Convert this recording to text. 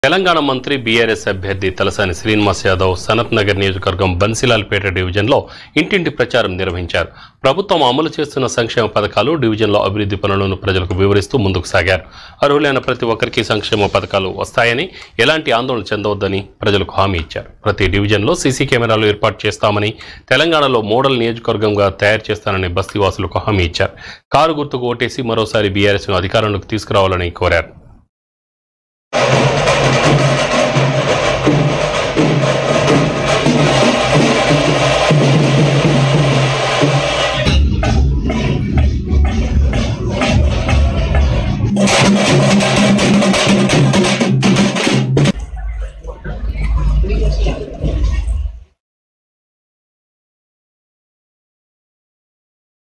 తెలంగాణ మంత్రి బీఆర్ఎస్ అభ్యర్థి తలసాని శ్రీనివాస్ యాదవ్ సనత్ నగర్ నియోజకవర్గం బన్సిలాల్పేట డివిజన్లో ఇంటింటి ప్రచారం నిర్వహించారు ప్రభుత్వం అమలు చేస్తున్న సంక్షేమ పథకాలు డివిజన్లో అభివృద్ధి పనులను ప్రజలకు వివరిస్తూ ముందుకు సాగారు అర్హులైన ప్రతి ఒక్కరికి సంక్షేమ పథకాలు వస్తాయని ఎలాంటి ఆందోళన చెందవద్దని ప్రజలకు హామీ ఇచ్చారు ప్రతి డివిజన్లో సీసీ కెమెరాలు ఏర్పాటు చేస్తామని తెలంగాణలో మోడల్ నియోజకవర్గంగా తయారు చేస్తానని బస్తీవాసులకు హామీ ఇచ్చారు కారు గుర్తుకు ఓటేసి మరోసారి బీఆర్ఎస్ను అధికారంలోకి తీసుకురావాలని కోరారు